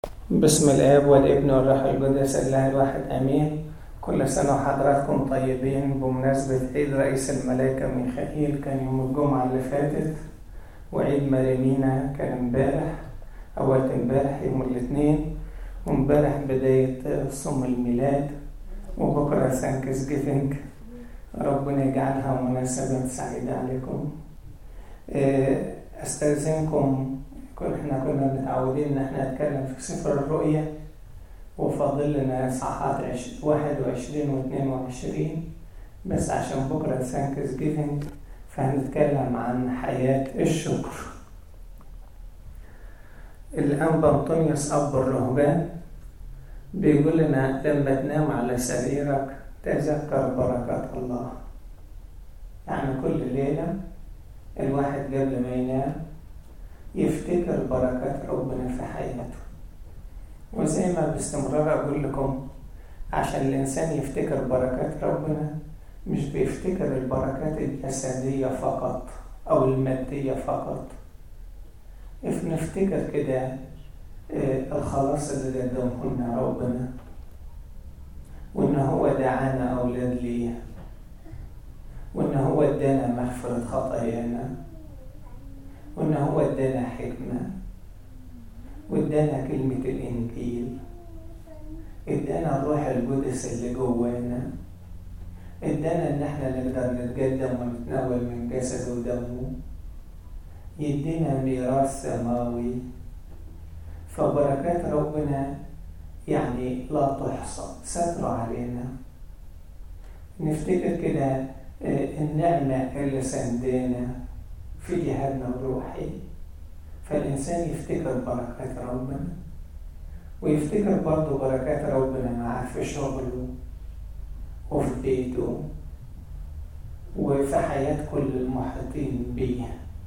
بسم الآب والابن والروح القدس الله الواحد آمين كل سنة وحضراتكم طيبين بمناسبة عيد رئيس الملائكة ميخائيل كان يوم الجمعة اللي فاتت وعيد مريمينا كان امبارح أول امبارح يوم الاثنين وامبارح بداية صوم الميلاد وبكرة سانكس جيفنج ربنا يجعلها مناسبة سعيدة عليكم استاذنكم احنا كنا متعودين ان احنا نتكلم في سفر الرؤيا وفاضل لنا اصحاحات 21 و 22 بس عشان بكره سانكس جيفنج فهنتكلم عن حياة الشكر الأنبا أنطونيوس أب الرهبان بيقول لنا لما تنام على سريرك تذكر بركات الله يعني كل ليلة الواحد قبل ما ينام يفتكر بركات ربنا في حياته وزي ما باستمرار أقول لكم عشان الإنسان يفتكر بركات ربنا مش بيفتكر البركات الجسدية فقط أو المادية فقط نفتكر كده الخلاص اللي قدمه لنا ربنا وإن هو دعانا أولاد ليه وإن هو ادانا مغفرة خطايانا وإن هو ادانا حكمة وادانا كلمة الإنجيل ادانا الروح القدس اللي جوانا ادانا إن احنا نقدر نتقدم ونتناول من جسده ودمه يدينا ميراث سماوي فبركات ربنا يعني لا تحصى ستر علينا نفتكر كده النعمة اللي سندانا في جهادنا الروحي فالإنسان يفتكر بركات ربنا ويفتكر برضه بركات ربنا معاه في شغله وفي بيته وفي حياة كل المحيطين بيه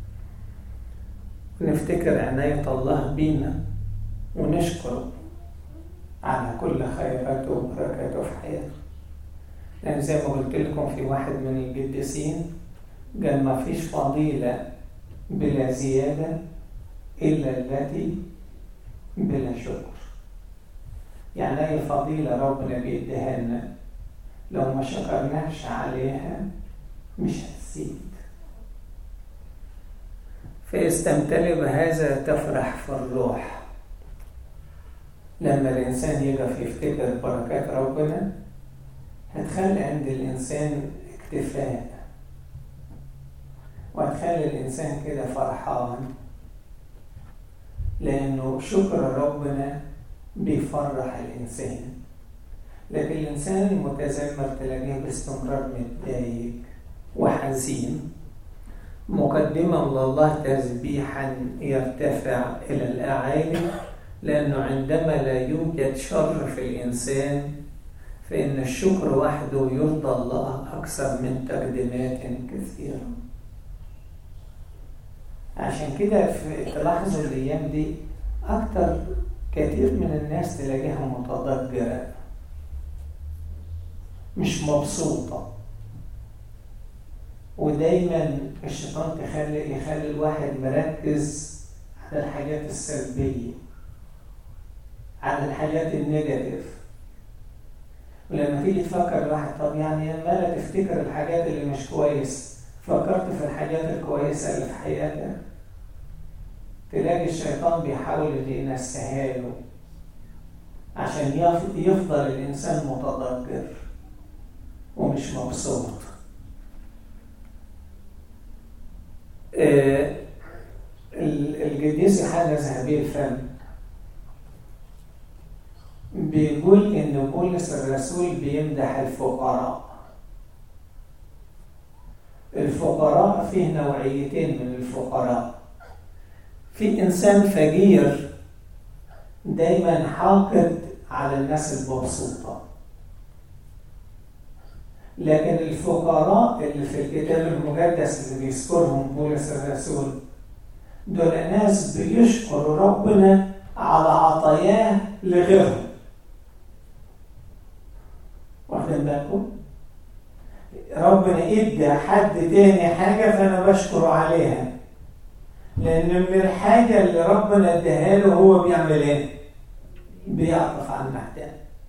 ونفتكر عناية الله بينا ونشكره على كل خيراته وبركاته في حياته لأن زي ما قلت لكم في واحد من القديسين قال ما فيش فضيلة بلا زيادة إلا التي بلا شكر يعني أي فضيلة ربنا بيديها لنا لو ما شكرناش عليها مش هتزيد فاستمتلئ بهذا تفرح في الروح لما الإنسان يقف يفتكر بركات ربنا هتخلي عند الإنسان اكتفاء وهتخلي الإنسان كده فرحان لأنه شكر ربنا بيفرح الإنسان لكن الإنسان المتذمر تلاقيه باستمرار متضايق وحزين مقدما لله تسبيحا يرتفع إلى الأعالي لأنه عندما لا يوجد شر في الإنسان فإن الشكر وحده يرضى الله أكثر من تقديمات كثيرة عشان كده تلاحظوا الأيام دي أكتر كتير من الناس تلاقيها متضجرة مش مبسوطة ودايما الشيطان تخلي يخلي الواحد مركز على الحاجات السلبية على الحاجات النيجاتيف ولما تيجي تفكر الواحد طب يعني لما تفتكر الحاجات اللي مش كويس فكرت في الحاجات الكويسة اللي في حياتك تلاقي الشيطان بيحاول اللي ينسيها له عشان يفضل الإنسان متضجر ومش مبسوط آه القديس يوحنا ذهبي الفم بيقول إن بولس الرسول بيمدح الفقراء الفقراء فيه نوعيتين من الفقراء في إنسان فقير دايما حاقد على الناس المبسوطة لكن الفقراء اللي في الكتاب المقدس اللي بيذكرهم بولس الرسول دول ناس بيشكروا ربنا على عطاياه لغيرهم واخدين بالكم؟ ربنا ادى حد تاني حاجة فأنا بشكره عليها لأن من الحاجة اللي ربنا اداها له هو بيعمل ايه؟ بيعطف على المحتاج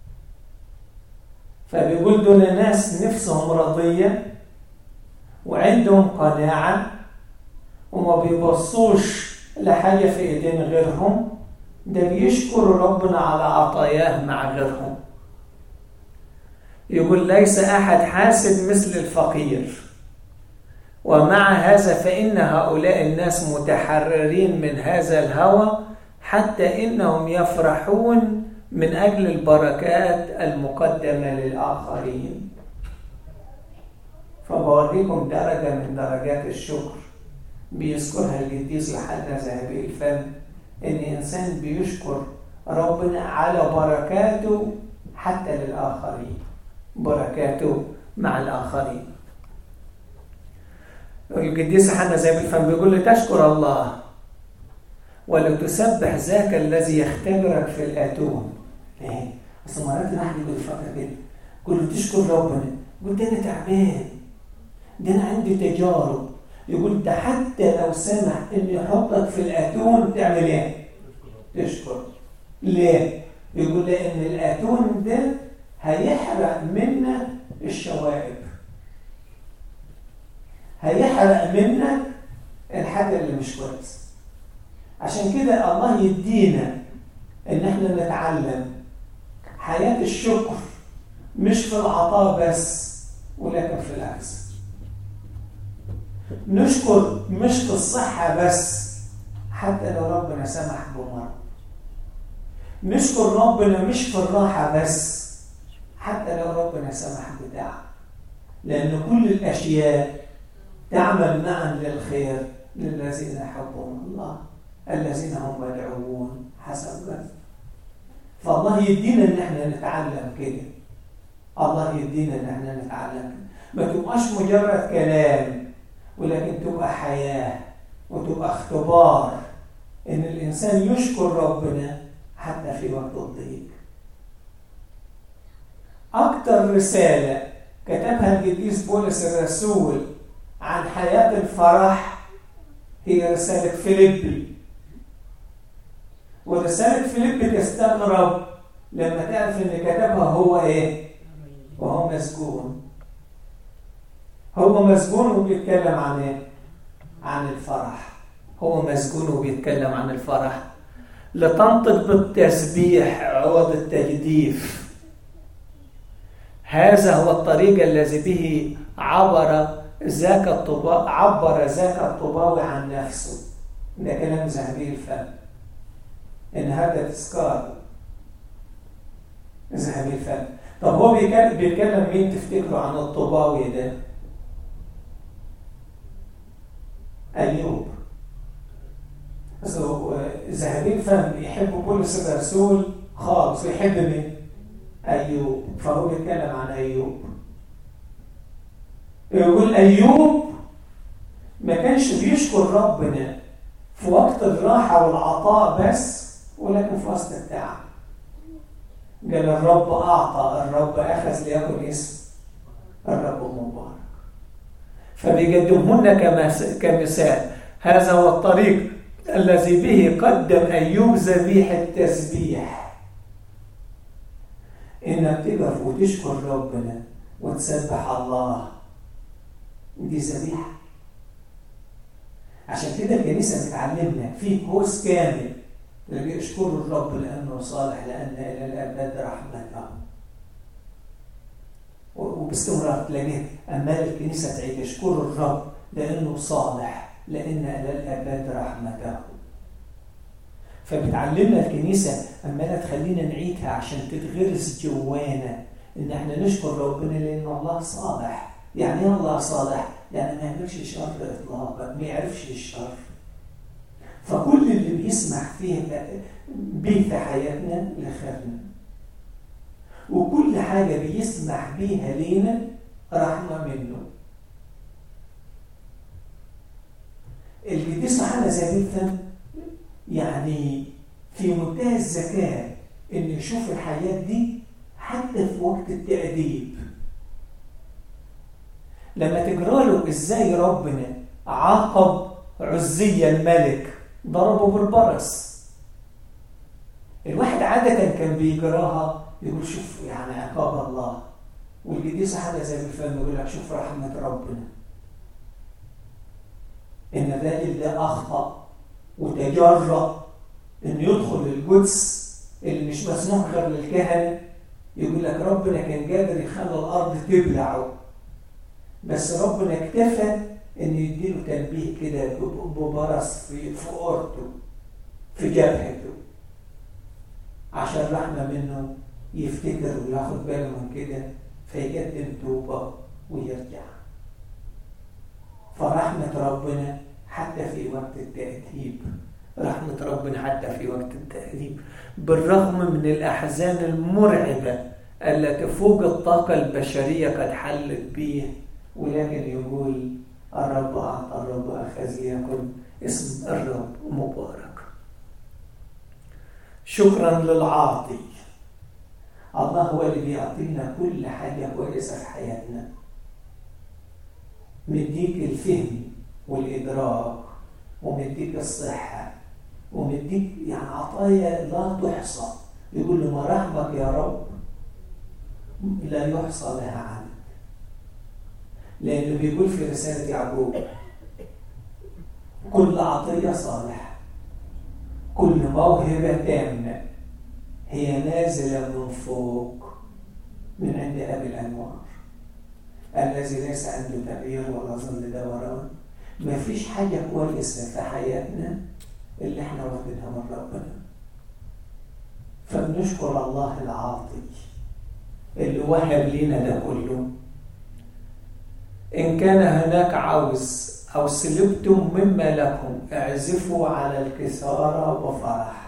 فبيقول دول ناس نفسهم رضية وعندهم قناعة وما بيبصوش لحاجة في ايدين غيرهم ده بيشكروا ربنا على عطاياه مع غيرهم يقول ليس أحد حاسد مثل الفقير ومع هذا فإن هؤلاء الناس متحررين من هذا الهوى حتى إنهم يفرحون من أجل البركات المقدمة للآخرين فبوريكم درجة من درجات الشكر بيذكرها القديس يوحنا ذهبي الفم إن إنسان بيشكر ربنا على بركاته حتى للآخرين بركاته مع الآخرين القديس يوحنا ذهبي الفم بيقول لي تشكر الله ولتسبح ذاك الذي يختبرك في الآتون ايه بس مرات الواحد يقول يفكر كده يقول له تشكر ربنا يقول ده انا تعبان ده انا عندي تجارب يقول ده حتى لو سمح انه يحطك في الاتون تعمل ايه؟ تشكر ليه؟ يقول لان الاتون ده هيحرق منك الشوائب هيحرق منك الحاجه اللي مش كويسه عشان كده الله يدينا ان احنا نتعلم حياة الشكر مش في العطاء بس ولكن في العكس نشكر مش في الصحة بس حتى لو ربنا سمح بمرض نشكر ربنا مش في الراحة بس حتى لو ربنا سمح بتعب لأن كل الأشياء تعمل معا للخير للذين يحبون الله الذين هم مدعوون حسب ذلك فالله يدينا ان احنا نتعلم كده الله يدينا ان احنا نتعلم ما تبقاش مجرد كلام ولكن تبقى حياة وتبقى اختبار ان الانسان يشكر ربنا حتى في وقت الضيق اكتر رسالة كتبها القديس بولس الرسول عن حياة الفرح هي رسالة فيليبي ورسالة فيليب تستغرب لما تعرف ان كتبها هو ايه وهو مسجون هو مسجون وبيتكلم عن ايه عن الفرح هو مسجون وبيتكلم عن الفرح لتنطق بالتسبيح عوض التجديف هذا هو الطريق الذي به عبر ذاك الطبا عبر ذاك الطباوي عن نفسه ده كلام ذهبي الفم ان هذا تذكار ذهبي الفم طب هو بيتكلم, بيتكلم مين تفتكروا عن الطباوي ده ايوب بس ذهبي الفم يحب بولس الرسول خالص يحب مين ايوب فهو بيتكلم عن ايوب يقول ايوب ما كانش بيشكر ربنا في وقت الراحه والعطاء بس ولكن في وسط التعب قال الرب أعطى الرب أخذ ليكن اسم الرب مبارك فبيقدمهن كمثال هذا هو الطريق الذي به قدم أيوب ذبيحة تسبيح إنك تقف وتشكر ربنا وتسبح الله دي ذبيحة عشان كده الكنيسة بتعلمنا في كورس كامل اللي اشكروا الرب لانه صالح لان الى الابد رحمته وباستمرار تلاقيه امال الكنيسه تعيد اشكروا الرب لانه صالح لان الى الابد رحمته فبتعلمنا الكنيسه امال تخلينا نعيدها عشان تتغرس جوانا ان احنا نشكر ربنا لانه الله صالح يعني ايه الله صالح يعني ما يعملش شر اطلاقا ما يعرفش الشر فكل اللي بيسمح فيه به في حياتنا لخيرنا وكل حاجة بيسمح بيها لينا رحمة منه اللي بيسمح لنا زي يعني في منتهى الذكاء انه يشوف الحياة دي حتى في وقت التأديب لما تقرأ له ازاي ربنا عاقب عزية الملك ضربه بالبرص الواحد عادة كان بيجراها يقول شوف يعني عقاب الله والقديس حاجة زي بالفم يقول لك شوف رحمة ربنا إن الراجل ده أخطأ وتجرأ إنه يدخل القدس اللي مش مسموح غير للكهنة يقول لك ربنا كان قادر يخلي الأرض تبلعه بس ربنا اكتفى إن يديله تنبيه كده ببرص في في أورته في جبهته عشان رحمة منه يفتكر وياخد باله من كده فيقدم توبة ويرجع فرحمة ربنا حتى في وقت التأديب رحمة ربنا حتى في وقت التأديب بالرغم من الأحزان المرعبة التي فوق الطاقة البشرية قد حلت به ولكن يقول الرب أعطى الرب أخذ ليكن اسم الرب مبارك شكرا للعاطي الله هو اللي بيعطينا كل حاجة كويسة في حياتنا مديك الفهم والإدراك ومديك الصحة ومديك يعني عطايا لا تحصى يقول له مراحمك يا رب لا يحصى لها عنك لأنه بيقول في رسالة يعقوب كل عطية صالحة كل موهبة تامة هي نازلة من فوق من عند أبي الأنوار الذي ليس عنده تغيير ولا ظل دوران ما فيش حاجة كويسة في حياتنا اللي احنا واخدينها من ربنا فبنشكر الله العاطي اللي وهب لنا ده كله إن كان هناك عوز أو سلبتم مما لكم اعزفوا على الكسارة بفرح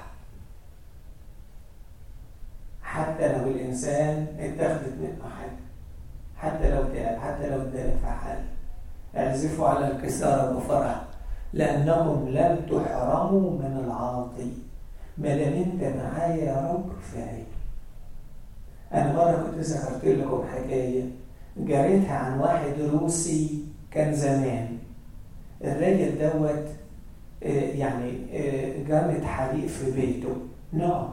حتى لو الإنسان اتخذت منه حاجة حتى لو تعب حتى لو اتضايق في حال اعزفوا على الكسارة بفرح لأنكم لم تحرموا من العاطي ما دام أنت معايا يا رب كفاية أنا مرة كنت ذكرت لكم حكاية قريتها عن واحد روسي كان زمان الراجل دوت يعني قامت حريق في بيته نار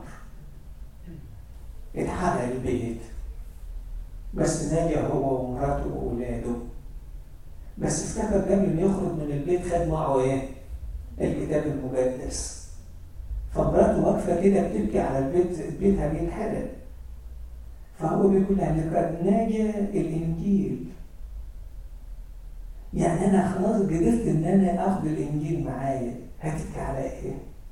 اتحرق البيت بس نجا هو ومراته وأولاده بس افتكر قبل ما يخرج من البيت خد معه ايه؟ الكتاب المقدس فمراته واقفه كده بتبكي على البيت بيتها بيتحرق فهو بيقول لها لقد نجا الانجيل يعني انا خلاص قدرت ان انا اخد الانجيل معايا هتبكي على ايه؟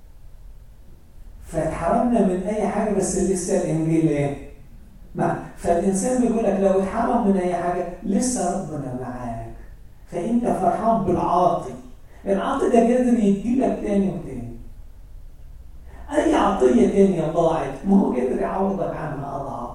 فاتحرمنا من اي حاجه بس لسه الانجيل ايه؟ مع فالانسان بيقول لك لو اتحرم من اي حاجه لسه ربنا معاك فانت فرحان بالعاطي العاطي ده قادر يديلك تاني وتاني اي عطيه تانية ضاعت ما هو قادر يعوضك عنها اضعاف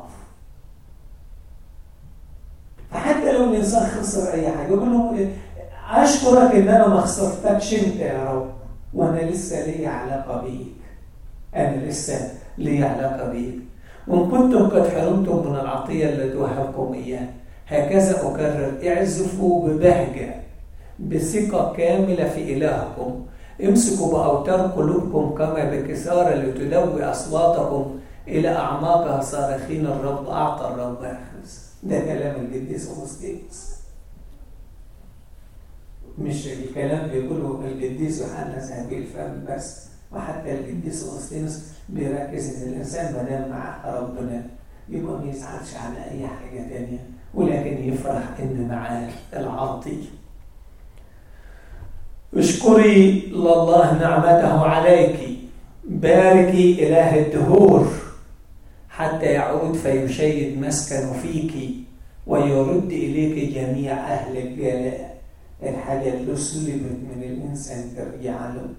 فحتى لو الانسان خسر اي حاجه يقول له اشكرك ان انا ما خسرتكش انت يا رب وانا لسه لي علاقه بيك انا لسه لي علاقه بيك وان كنتم قد حرمتم من العطيه التي وهبكم اياها هكذا أكرر اعزفوا ببهجة بثقة كاملة في إلهكم امسكوا بأوتار قلوبكم كما بكسارة لتدوي أصواتكم إلى أعماقها صارخين الرب أعطى الرب أخذ ده كلام القديس أغسطينوس مش الكلام بيقوله القديس يوحنا ذهبي الفم بس وحتى القديس أغسطينوس بيركز إن الإنسان ما دام معاه ربنا يبقى ما يزعلش على أي حاجة تانية ولكن يفرح ان معاه العاطي اشكري لله نعمته عليك باركي اله الدهور حتى يعود فيشيد مسكن فيك ويرد اليك جميع اهل الجلاء الحاجه اللي سلبت من الانسان ترجع له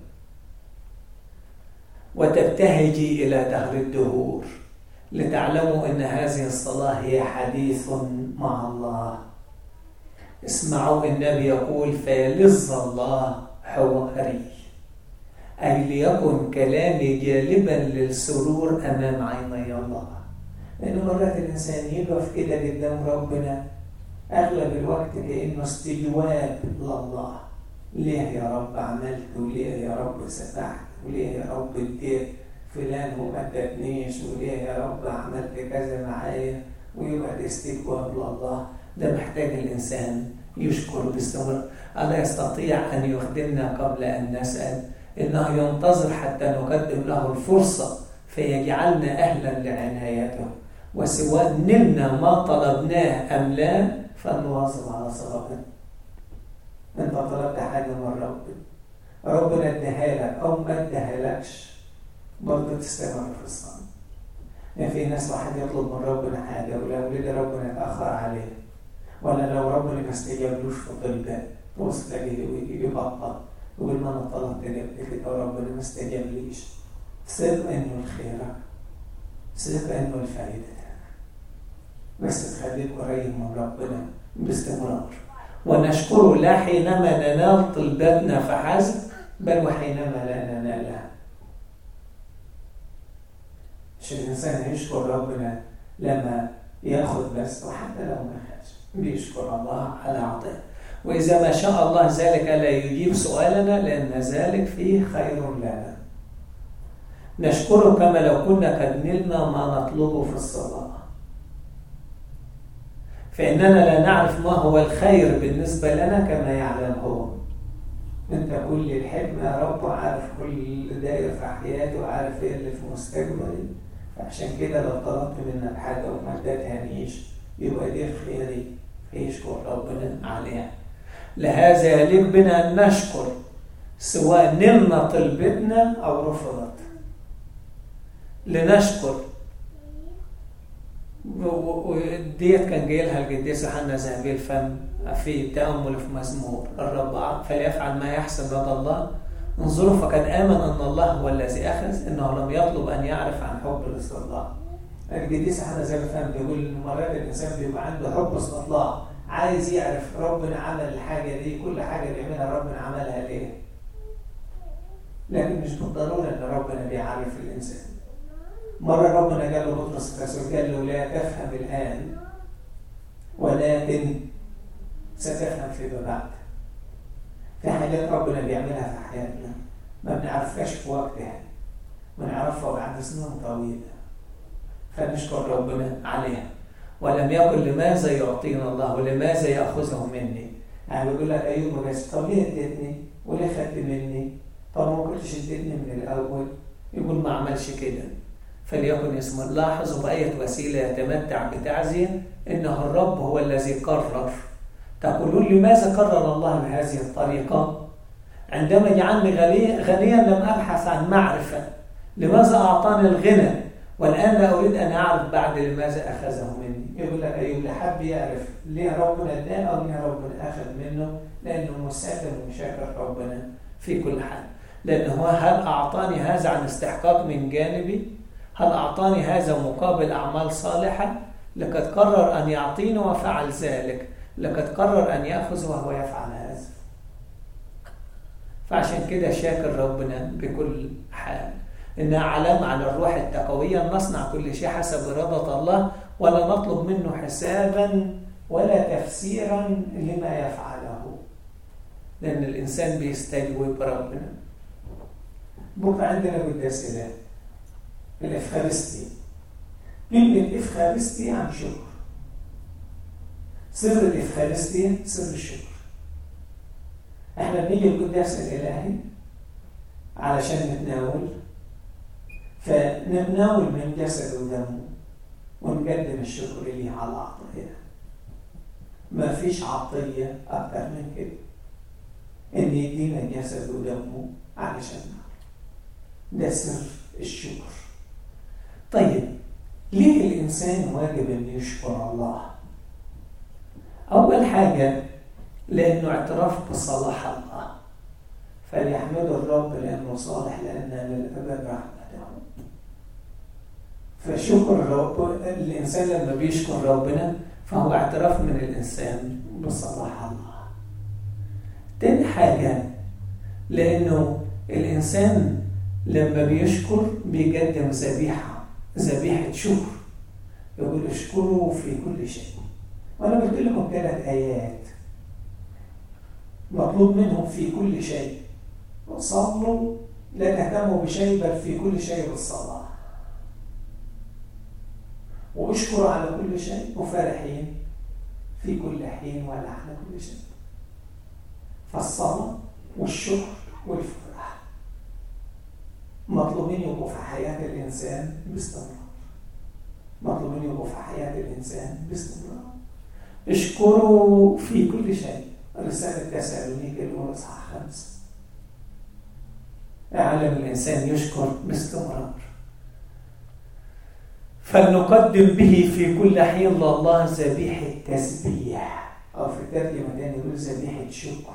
وتبتهجي الى دهر الدهور لتعلموا ان هذه الصلاه هي حديث مع الله اسمعوا النبي يقول فيلظ الله حواري اي ليكن كلامي جالبا للسرور امام عيني الله لان مرات الانسان يقف كده قدام ربنا اغلب الوقت كانه استجواب لله ليه يا رب عملت وليه يا رب سمحت وليه يا رب اديت في فلان وما ادتنيش وليه يا رب عملت كذا معايا ويبقى الاستجواب لله ده محتاج الإنسان يشكر باستمرار ألا يستطيع أن يخدمنا قبل أن نسأل إنه ينتظر حتى نقدم له الفرصة فيجعلنا أهلا لعنايته وسواء نلنا ما طلبناه أم لا فلنواظب على صلاتنا أنت طلبت حاجة من ربنا ربنا اداها لك أو ما اداهالكش برضه تستمر في الصلاة يعني في ناس واحد يطلب من ربنا حاجة ولو لقى ربنا اتأخر عليه ولا لو ربنا ما استجابلوش في طلبات تبص تلاقيه يبطل يقول ما انا طلبت قبل كده وربنا ما استجابليش ثق انه الخير ثق انه الفائدة بس تخليك قريب من ربنا باستمرار ونشكره لا حينما ننال طلباتنا فحسب بل وحينما لا ننالها مش الإنسان يشكر ربنا لما ياخد بس وحتى لو ما خدش بيشكر الله على عطيه وإذا ما شاء الله ذلك لا يجيب سؤالنا لأن ذلك فيه خير لنا نشكره كما لو كنا قد نلنا ما نطلبه في الصلاة فإننا لا نعرف ما هو الخير بالنسبة لنا كما يعلم هو انت قول لي الحكمة يا رب عارف كل داير في حياتي وعارف ايه اللي في مستقبلي فعشان كده لو طلبت منك حاجة وما ادتهانيش يبقى دي خيري فيشكر ربنا عليها لهذا يليق بنا أن نشكر سواء نلنا طلبتنا أو رفضت لنشكر وديت كان جاي لها القديس يوحنا ذهبي الفم في تأمل في مزمور الرب فليفعل ما يحسن رضا الله انظروا فقد آمن أن الله هو الذي أخذ إنه لم يطلب أن يعرف عن حب الاستطلاع القديس يوحنا ذهبي الفم بيقول إن مرات الإنسان بيبقى عنده حب استطلاع عايز يعرف ربنا عمل الحاجة دي كل حاجة بيعملها ربنا عملها ليه لكن مش بالضرورة إن ربنا بيعرف الإنسان مرة ربنا قال له بطرس الرسول قال له لا تفهم الآن ولكن ستفهم فيما بعد في حاجات ربنا بيعملها في حياتنا ما بنعرفهاش في وقتها بنعرفها بعد سنين طويلة فنشكر ربنا عليها ولم يقل لماذا يعطينا الله ولماذا يأخذه مني يعني بيقول لك أيوب بس طب ليه اديتني وليه خدت مني طب ما كنتش اديتني من الأول يقول ما عملش كده فليكن اسم لاحظوا بأية وسيلة يتمتع بتعزية إنه الرب هو الذي قرر تقولون لماذا قرر الله بهذه الطريقة عندما جعلني غنيا لم أبحث عن معرفة لماذا أعطاني الغنى والآن لا أريد أن أعرف بعد لماذا أخذه مني يقول لك أيوب لحب يعرف ليه ربنا اداه أو ليه ربنا أخذ منه لأنه مسلم وشاكر ربنا في كل حال لأنه هل أعطاني هذا عن استحقاق من جانبي هل أعطاني هذا مقابل أعمال صالحة لقد قرر أن يعطيني وفعل ذلك لقد قرر أن يأخذ وهو يفعل هذا فعشان كده شاكر ربنا بكل حال إنها علامة على الروح التقوية نصنع كل شيء حسب إرادة الله ولا نطلب منه حسابا ولا تفسيرا لما يفعله لأن الإنسان بيستجوب ربنا بكرة عندنا قداس إله الإفخارستي كلمة إفخارستي عن شكر سر الإفخارستي سر الشكر احنا بنيجي القداس الإلهي علشان نتناول فنتناول من جسد ودمه ونقدم الشكر ليه على عطية ما فيش عطية أكتر من كده إن يدينا جسد ودمه علشان ده سر الشكر طيب ليه الإنسان واجب أن يشكر الله أول حاجة لأنه اعتراف بصلاح الله فليحمدوا الرب لأنه صالح لأن للأبد رحمته فشكر الرب الإنسان لما بيشكر ربنا فهو اعتراف من الإنسان بصلاح الله تاني حاجة لأنه الإنسان لما بيشكر بيقدم ذبيحة ذبيحة شكر يقول اشكروا في كل شيء وأنا قلت لكم ثلاث آيات مطلوب منهم في كل شيء صلوا لا تهتموا بشيء بل في كل شيء بالصلاة واشكروا على كل شيء وفرحين في كل حين ولا على كل شيء فالصلاة والشكر والفرح مطلوبين يبقوا في حياة الإنسان باستمرار مطلوبين يبقوا في حياة الإنسان باستمرار اشكروا في كل شيء رسالة تسالونيك الأولى إصحاح خمسة يعلم الإنسان يشكر باستمرار فلنقدم به في كل حين لله ذبيحة تسبيح أو في الترجمة تاني يقول ذبيحة شكر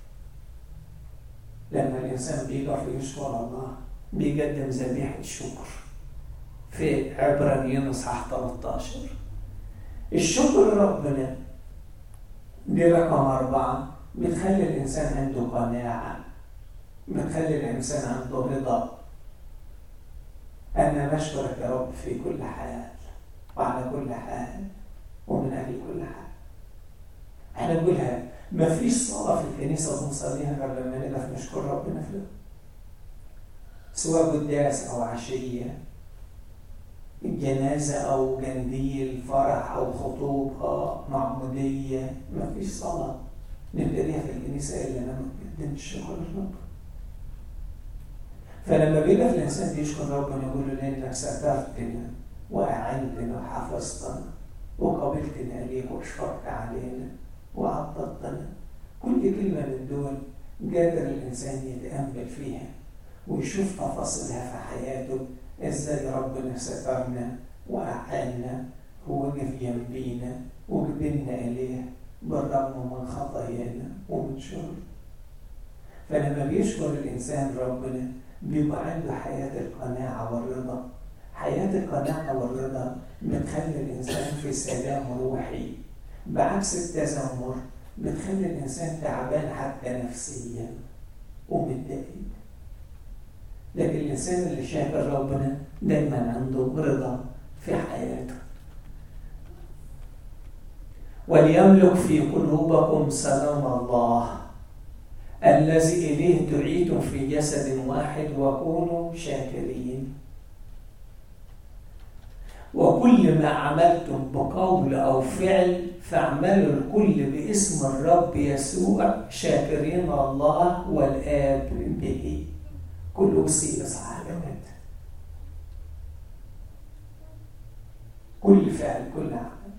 لما الإنسان بيقف يشكر الله بيقدم ذبيحة شكر في عبرانيين اصحاح 13 الشكر ربنا دي رقم أربعة بتخلي الإنسان عنده قناعة بتخلي الإنسان عنده رضا أنا بشكرك يا رب في كل حال وعلى كل حال ومن أجل كل حال احنا بنقولها ما فيش صلاة في الكنيسة بنصليها غير لما نقف نشكر ربنا فيها سواء قداس أو عشية الجنازة أو جنديل فرح أو خطوبة معمودية ما فيش صلاة نبتديها في الكنيسة إلا لما نقدم الشكر للرب فلما بيقف الإنسان بيشكر ربنا يقول له لأنك سترتنا وأعنتنا وحفظتنا وقبلتنا إليك وأشفقت علينا وعضدتنا كل كلمة من دول قادر الإنسان يتأمل فيها ويشوف تفاصيلها في حياته ازاي ربنا سترنا وأعانا ووقف جنبينا وقبلنا إليه بالرغم من خطايانا ومن شر فلما بيشكر الإنسان ربنا بيبقى عنده حياة القناعة والرضا حياة القناعة والرضا بتخلي الإنسان في سلام روحي بعكس التذمر بتخلي الإنسان تعبان حتى نفسيا ومتضايق لكن الإنسان اللي شاكر ربنا دايما عنده رضا في حياته وليملك في قلوبكم سلام الله الذي إليه دعيتم في جسد واحد وكونوا شاكرين وكل ما عملتم بقول أو فعل فاعملوا الكل باسم الرب يسوع شاكرين الله والآب به كلوسي إصحاح جماد كل فعل كل عمل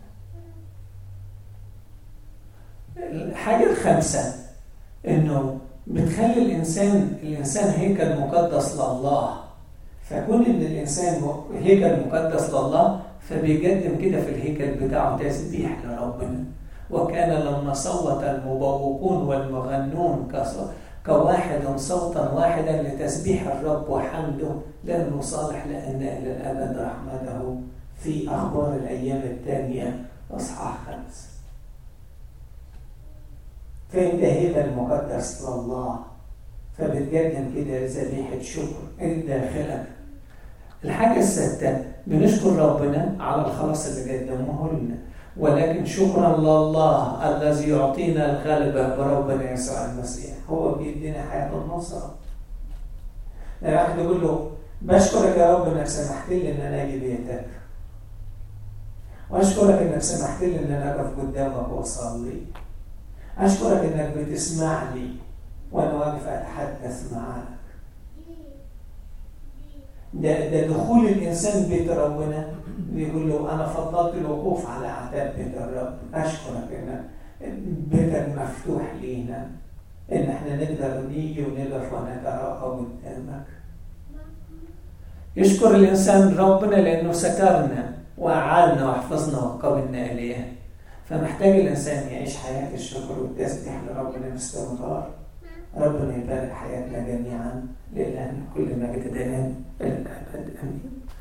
الحاجة الخامسة إنه بتخلي الإنسان الإنسان هيكل مقدس لله فكون إن الإنسان هيكل مقدس لله فبيقدم كده في الهيكل بتاعه تسبيح لربنا وكان لما صوت المبوقون والمغنون كواحد صوتا واحدا لتسبيح الرب وحمده لأنه صالح لأن إلى الأبد رحمته في أخبار الأيام الثانية أصحاح خمس فأنت هيبة المقدس لله فبتقدم كده ذبيحة شكر إن داخلك الحاجة الستة بنشكر ربنا على الخلاص اللي قدمه لنا ولكن شكرا لله الذي يعطينا الغلبة بربنا يسوع المسيح هو بيدينا حياة النصرة لما واحد يقول له بشكرك يا رب انك سمحت لي ان انا اجي بيتك واشكرك انك سمحت لي ان انا اقف قدامك واصلي اشكرك انك بتسمع لي وانا واقف اتحدث معاك ده, ده دخول الانسان بيت ربنا بيقول له انا فضلت الوقوف على اعتاب بيت الرب اشكرك ان بيتك مفتوح لينا ان احنا نقدر نيجي ونقف ونتراءى قدامك يشكر الانسان ربنا لانه سترنا واعالنا وحفظنا وقبلنا اليه فمحتاج الانسان يعيش حياه الشكر والتسبيح لربنا باستمرار ربنا يبارك حياتنا جميعا لله كل ما جددان الى الابد امين